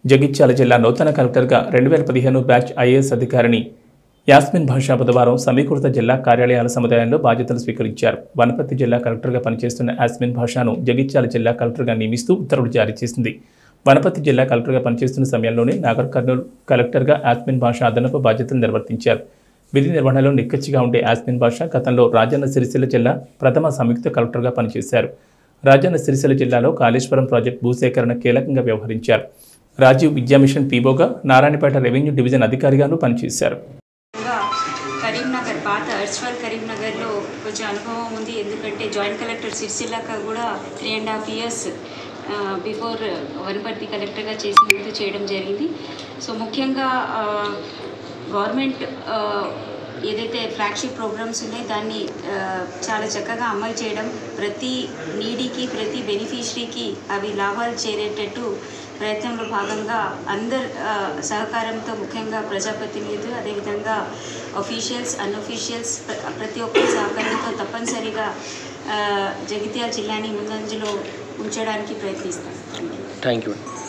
జగిత్యాల జిల్లా నూతన కలెక్టర్గా రెండు వేల పదిహేను బ్యాచ్ ఐఏఎస్ అధికారిని యాస్మిన్ భాషా బుధవారం సమీకృత జిల్లా కార్యాలయాల సముదాయంలో బాధ్యతలు స్వీకరించారు వనపర్తి జిల్లా కలెక్టర్గా పనిచేస్తున్న యాస్మిన్ భాషాను జగిత్యాల జిల్లా కలెక్టర్గా నియమిస్తూ ఉత్తర్వులు జారీ చేసింది వనపర్తి జిల్లా కలెక్టర్గా పనిచేస్తున్న సమయంలోనే నాగర్ కర్నూలు కలెక్టర్గా యాస్మిన్ భాష అదనపు బాధ్యతలు నిర్వర్తించారు విధి నిర్వహణలో నిక్కచ్చిగా ఉండే యాస్మిన్ భాష గతంలో రాజన్న సిరిసిల్ల జిల్లా ప్రథమ సంయుక్త కలెక్టర్గా పనిచేశారు రాజన్న సిరిసిల్ల జిల్లాలో కాళేశ్వరం ప్రాజెక్టు భూసేకరణ కీలకంగా వ్యవహరించారు రాజీవ్ విద్యా మిషన్ పీబోగా నారాయణపేట రెవెన్యూ డివిజన్ అధికారిగాను పనిచేశారు ఇంకా కరీంనగర్ పాత అర్స్వల్ కరీంనగర్లో కొంచెం అనుభవం ఉంది ఎందుకంటే జాయింట్ కలెక్టర్ సిరిసిల్లాక కూడా three and half years before Wanaparthy కలెక్టర్గా చేసినందుకు చేయడం జరిగింది సో ముఖ్యంగా గవర్నమెంట్ ఏదైతే ఫ్లాగ్షిప్ ప్రోగ్రామ్స్ ఉన్నాయో దాన్ని ఆ, చాలా చక్కగా అమలు చేయడం ప్రతి నీడీకి ప్రతి బెనిఫిషరీకి అవి లాభాలు చేరేటట్టు ప్రయత్నంలో భాగంగా అందరు ఆ, సహకారంతో ముఖ్యంగా ప్రజాప్రతినిధులు అదేవిధంగా అఫీషియల్స్ అన్అఫీషియల్స్ ప్రతి ఒక్కరి సహకారంతో తప్పనిసరిగా ఆ, జగిత్యాల జిల్లాని ముందంజలో ఉంచడానికి ప్రయత్నిస్తాం థ్యాంక్ యూ